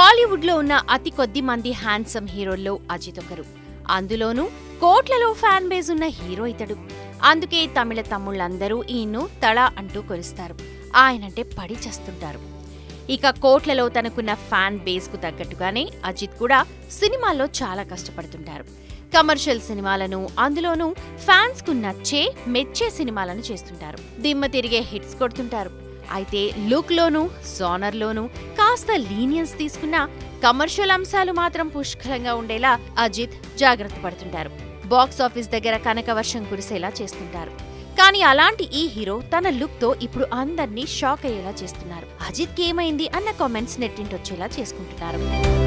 టాలీవుడ్ లో ఉన్న అతి కొద్ది మంది హ్యాండ్సమ్ హీరోల్లో అజిత్ ఒకరు అందులోనూ కోట్లలో ఫ్యాన్ బేస్ ఉన్న హీరో ఇతడు అందుకే తమిళ తమ్ముళ్ళందరూ ఈయన్ను తళ అంటూ కొలుస్తారు ఆయనంటే పడి చేస్తుంటారు ఇక కోట్లలో తనకున్న ఫ్యాన్ బేస్ కు తగ్గట్టుగానే అజిత్ కూడా సినిమాల్లో చాలా కష్టపడుతుంటారు కమర్షియల్ సినిమాలను అందులోనూ ఫ్యాన్స్ కు నచ్చే మెచ్చే సినిమాలను చేస్తుంటారు దిమ్మ తిరిగే హిట్స్ కొడుతుంటారు అయితే లుక్ లోనూ జోనర్ లోనూ కాస్త లీనియన్స్ తీసుకున్న కమర్షియల్ అంశాలు మాత్రం పుష్కలంగా ఉండేలా అజిత్ జాగ్రత్త పడుతుంటారు బాక్స్ ఆఫీస్ దగ్గర కనకవర్షం కురిసేలా చేస్తుంటారు కానీ అలాంటి ఈ హీరో తన లుక్ తో ఇప్పుడు అందర్నీ షాక్ అయ్యేలా చేస్తున్నారు అజిత్ కి ఏమైంది అన్న కామెంట్స్ నెట్టింటొచ్చేలా చేసుకుంటున్నారు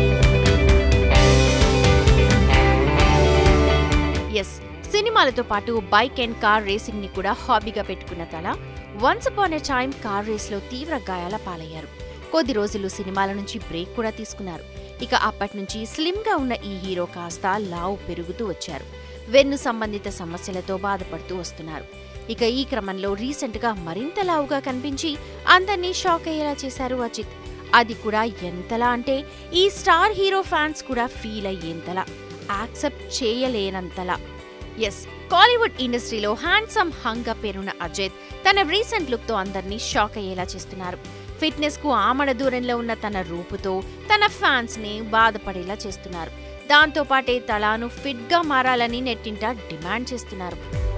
ఎస్ సినిమాలతో పాటు బైక్ అండ్ కార్ రేసింగ్ ని కూడా హాబీగా పెట్టుకున్న తల once upon a time car race లో తీవ్ర గాయాల పాలయ్యారు కొద్ది రోజులు సినిమాల నుంచి బ్రేక్ కూడా తీసుకున్నారు ఇక అప్పటి నుంచి స్లిమ్ గా ఉన్న ఈ హీరో కాస్త లావు పెరుగుతూ వచ్చారు వెన్ను సంబంధిత సమస్యలతో బాధపడుతూ వస్తున్నారు ఇక ఈ క్రమంలో రీసెంట్ గా మరింత లావుగా కనిపించి అందర్నీ షాక్ అయ్యేలా చేశారు అజిత్ అది కూడా ఎంతలా అంటే ఈ స్టార్ హీరో ఫ్యాన్స్ కూడా ఫీల్ అయ్యేంతలా యాక్సెప్ట్ చేయలేనంతలా ఎస్ కాలీవుడ్ ఇండస్ట్రీలో హ్యాండ్సమ్ హంగా పేరున్న అజిత్ తన రీసెంట్ లుక్ తో అందరినీ షాక్ అయ్యేలా చేస్తున్నారు ఫిట్నెస్ కు ఆమడ దూరంలో ఉన్న తన రూపుతో తన ఫ్యాన్స్ ని బాధపడేలా చేస్తున్నారు దాంతో పాటే తలాను ఫిట్ గా మారాలని నెట్టింట డిమాండ్ చేస్తున్నారు